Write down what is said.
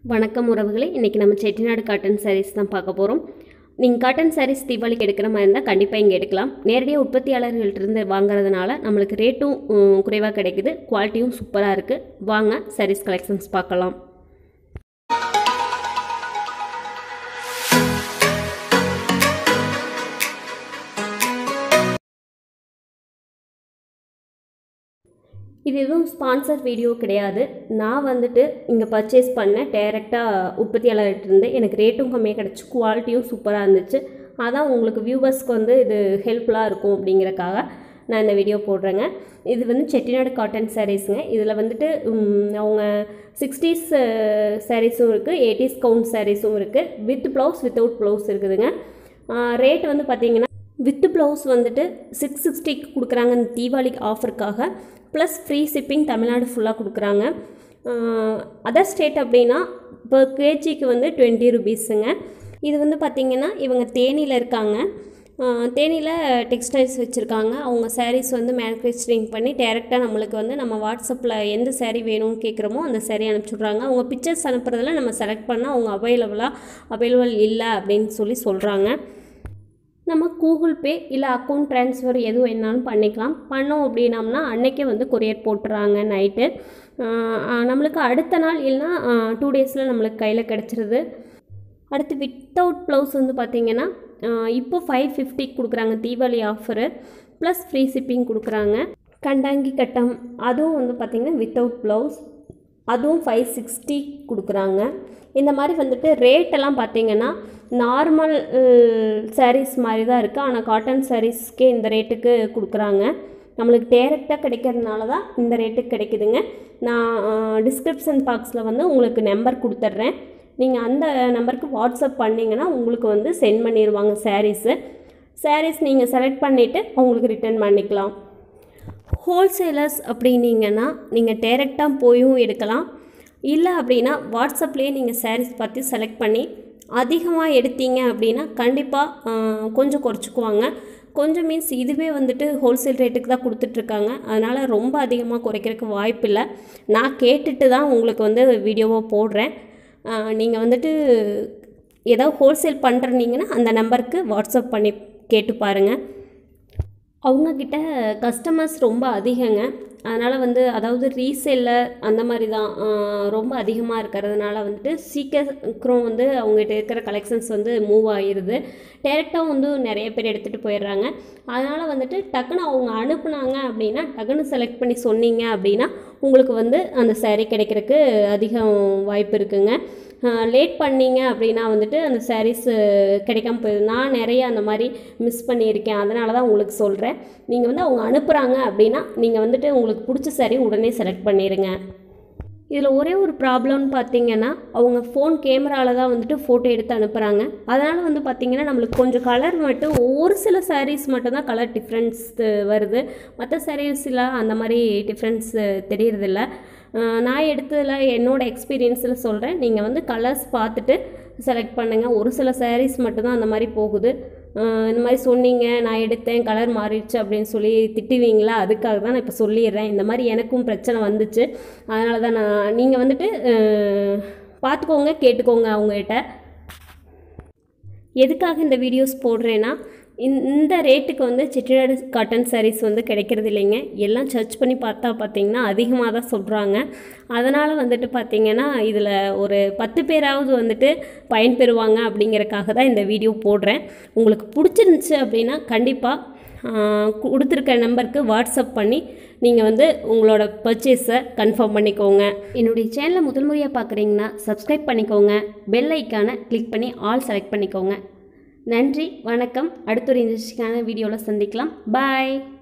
வணக்கம் உறவுகளே இன்றைக்கி நம்ம செட்டிநாடு காட்டன் சாரீஸ் தான் பார்க்க போகிறோம் நீங்கள் காட்டன் சாரீஸ் தீபாவளிக்கு எடுக்கிற மாதிரி இருந்தால் கண்டிப்பாக இங்கே எடுக்கலாம் நேரடியாக உற்பத்தியாளர்கள்ட்டிருந்து வாங்குறதுனால நம்மளுக்கு ரேட்டும் குறைவாக கிடைக்குது குவாலிட்டியும் சூப்பராக இருக்குது வாங்க சாரீஸ் கலெக்ஷன்ஸ் பார்க்கலாம் இது எதுவும் ஸ்பான்சர் வீடியோ கிடையாது நான் வந்துட்டு இங்கே பர்ச்சேஸ் பண்ணேன் டைரெக்டாக உற்பத்தியாளர்கிட்டருந்து எனக்கு ரேட்டும் கம்மியாக கிடச்சி குவாலிட்டியும் சூப்பராக இருந்துச்சு அதான் உங்களுக்கு வியூவர்ஸ்க்கு வந்து இது ஹெல்ப்ஃபுல்லாக இருக்கும் அப்படிங்கிறக்காக நான் இந்த வீடியோ போடுறேங்க இது வந்து செட்டிநாடு காட்டன் சாரீஸுங்க இதில் வந்துட்டு ம், அவங்க சிக்ஸ்டீஸ் சாரீஸும் இருக்குது எயிட்டிஸ் கவுண்ட் சாரீஸும் இருக்குது வித் ப்ளவுஸ் வித்தவுட் ப்ளவுஸ் இருக்குதுங்க ரேட் வந்து பார்த்தீங்கன்னா வித் ப்ளவுஸ் வந்துட்டு சிக்ஸ் சிக்ஸ்டிக்கு கொடுக்குறாங்க இந்த தீபாவளி ஆஃபருக்காக ப்ளஸ் ஃப்ரீ ஷிப்பிங் தமிழ்நாடு ஃபுல்லாக கொடுக்குறாங்க அதர் ஸ்டேட் அப்படின்னா இப்போ கேஜிக்கு வந்து டுவெண்ட்டி ருபீஸுங்க இது வந்து பார்த்திங்கன்னா இவங்க தேனியில் இருக்காங்க தேனியில் டெக்ஸ்டைல்ஸ் வச்சுருக்காங்க அவங்க சாரீஸ் வந்து மேனுஃபேக்சரிங் பண்ணி டேரெக்டாக நம்மளுக்கு வந்து நம்ம வாட்ஸ்அப்பில் எந்த saree வேணும்னு கேட்குறோமோ அந்த saree அனுப்பிச்சுட்றாங்க அவங்க பிக்சர்ஸ் அனுப்புறதுல நம்ம செலக்ட் பண்ணால் அவங்க அவைலபிளாக அவைலபிள் இல்லை அப்படின்னு சொல்லி சொல்கிறாங்க நம்ம கூகுள் பே இல்லை அக்கௌண்ட் ட்ரான்ஸ்ஃபர் எது வேணாலும் பண்ணிக்கலாம் பண்ணோம் அப்படின்னம்னா அன்னைக்கே வந்து கொரியர் போட்டுறாங்க நைட்டு நம்மளுக்கு அடுத்த நாள் இல்லைனா டூ டேஸில் நம்மளுக்கு கையில் கிடச்சிருது அடுத்து வித்தவுட் ப்ளவுஸ் வந்து பார்த்திங்கன்னா இப்போ ஃபைவ் ஃபிஃப்டிக்கு கொடுக்குறாங்க Deepavali offer plus free shipping கொடுக்குறாங்க கண்டாங்கி கட்டம் அதுவும் வந்து பார்த்திங்கன்னா வித்தவுட் ப்ளவுஸ் அதுவும் ஃபைவ் சிக்ஸ்டி கொடுக்குறாங்க இந்த மாதிரி வந்துட்டு ரேட்டெல்லாம் பார்த்தீங்கன்னா நார்மல் சாரீஸ் மாதிரி தான் இருக்குது ஆனால் காட்டன் சாரீஸ்க்கே இந்த ரேட்டுக்கு கொடுக்குறாங்க நம்மளுக்கு டேரெக்டாக கிடைக்கிறதுனால தான் இந்த ரேட்டுக்கு கிடைக்குதுங்க நான் டிஸ்கிரிப்ஷன் பாக்ஸில் வந்து உங்களுக்கு நம்பர் கொடுத்துட்றேன் நீங்கள் அந்த நம்பருக்கு வாட்ஸ்அப் பண்ணிங்கன்னா உங்களுக்கு வந்து சென்ட் பண்ணிடுவாங்க சாரீஸு சாரீஸ் நீங்கள் செலக்ட் பண்ணிவிட்டு உங்களுக்கு ரிட்டர்ன் பண்ணிக்கலாம் ஹோல்சேலர்ஸ் அப்படின்னீங்கன்னா நீங்கள் டைரெக்டாக போயும் எடுக்கலாம் இல்லை அப்படின்னா வாட்ஸ்அப்லேயே நீங்கள் சாரீஸ் பார்த்து செலக்ட் பண்ணி அதிகமாக எடுத்தீங்க அப்படின்னா கண்டிப்பாக கொஞ்சம் குறைச்சிக்குவாங்க கொஞ்சம் மீன்ஸ் இதுவே வந்துட்டு ஹோல்சேல் ரேட்டுக்கு தான் கொடுத்துட்ருக்காங்க அதனால் ரொம்ப அதிகமாக குறைக்கிறதுக்கு வாய்ப்பு இல்லை நான் கேட்டுட்டு தான் உங்களுக்கு வந்து வீடியோவாக போடுறேன் நீங்கள் வந்துட்டு ஏதாவது ஹோல்சேல் பண்ணுறீங்கன்னா அந்த நம்பருக்கு வாட்ஸ்அப் பண்ணி கேட்டு பாருங்கள் அவங்கக்கிட்ட கஸ்டமர்ஸ் ரொம்ப அதிகங்க அதனால் வந்து அதாவது ரீசேலில் அந்த மாதிரி தான் ஆஹ் ரொம்ப அதிகமாக இருக்கிறதுனால வந்துட்டு சீக்கிரம் வந்து அவங்ககிட்ட இருக்கிற கலெக்ஷன்ஸ் வந்து மூவ் ஆகிடுது டேரெக்டாக வந்து நிறைய பேர் எடுத்துகிட்டு போயிடுறாங்க அதனால் வந்துட்டு டக்குன்னு அவங்க அனுப்புனாங்க அப்படின்னா டக்குன்னு செலக்ட் பண்ணி சொன்னீங்க அப்படின்னா உங்களுக்கு வந்து அந்த saree கிடைக்கிறதுக்கு அதிகம் வாய்ப்பு இருக்குங்க லேட் பண்ணீங்க அப்படின்னா வந்துட்டு அந்த sarees கிடைக்காம போயிடுது நான் நிறைய அந்த மாதிரி மிஸ் பண்ணியிருக்கேன் அதனால தான் உங்களுக்கு சொல்கிறேன் நீங்கள் வந்து அவங்க அனுப்புகிறாங்க அப்படின்னா நீங்கள் வந்துட்டு உங்களுக்கு பிடிச்ச saree உடனே செலக்ட் பண்ணிடுங்க இதில் ஒரே ஒரு ப்ராப்ளம்னு பார்த்தீங்கன்னா அவங்க ஃபோன் கேமராவில் தான் வந்துட்டு ஃபோட்டோ எடுத்து அனுப்புகிறாங்க அதனால் வந்து பார்த்திங்கன்னா நம்மளுக்கு கொஞ்சம் கலர் மட்டும் ஒரு சில sarees மட்டும் தான் கலர் டிஃப்ரென்ஸ் வருது மற்ற சாரீஸில் அந்த மாதிரி டிஃப்ரென்ஸ் தெரியறதில்ல அஹ் நான் எடுத்ததில் என்னோட எக்ஸ்பீரியன்ஸில் சொல்கிறேன் நீங்கள் வந்து கலர்ஸ் பார்த்துட்டு செலக்ட் பண்ணுங்கள் ஒரு சில sarees மட்டும்தான் அந்த மாதிரி போகுது அஹ் இந்த மாதிரி சொன்னீங்க நான் எடுத்தேன் கலர் மாறிடுச்சு அப்படின்னு சொல்லி திட்டுவீங்களா அதுக்காக தான் நான் இப்போ சொல்லிடுறேன் இந்த மாதிரி எனக்கும் பிரச்சனை வந்துச்சு அதனால தான் நான் நீங்கள் வந்துட்டு அஹ், பார்த்துக்கோங்க கேட்டுக்கோங்க அவங்ககிட்ட எதுக்காக இந்த வீடியோஸ் போடுறேன்னா இந்த- இந்த ரேட்டுக்கு வந்து செட்டிநாடு காட்டன் sarees வந்து கிடைக்கிறது இல்லைங்க எல்லாம் சர்ச் பண்ணி பார்த்தா பார்த்தீங்கன்னா அதிகமாக தான் சொல்கிறாங்க அதனால் வந்துட்டு பார்த்தீங்கன்னா இதில் ஒரு பத்து பேராவது வந்துட்டு பயன்பெறுவாங்க அப்படிங்கறக்காக தான் இந்த வீடியோ போடுறேன் உங்களுக்கு பிடிச்சிருந்துச்சு அப்படின்னா கண்டிப்பாக கொடுத்துருக்க நம்பருக்கு வாட்ஸ்அப் பண்ணி நீங்கள் வந்து உங்களோட பர்ச்சேஸை கன்ஃபார்ம் பண்ணிக்கோங்க என்னுடைய சேனலை முதல் முறையாக பார்க்குறீங்கன்னா சப்ஸ்கிரைப் பண்ணிக்கோங்க பெல் ஐக்கானை கிளிக் பண்ணி ஆல் செலக்ட் பண்ணிக்கோங்க நன்றி வணக்கம் அடுத்த ஒரு இன்ட்ரெஸ்டிங்கான வீடியோவில் சந்திக்கலாம் பாய்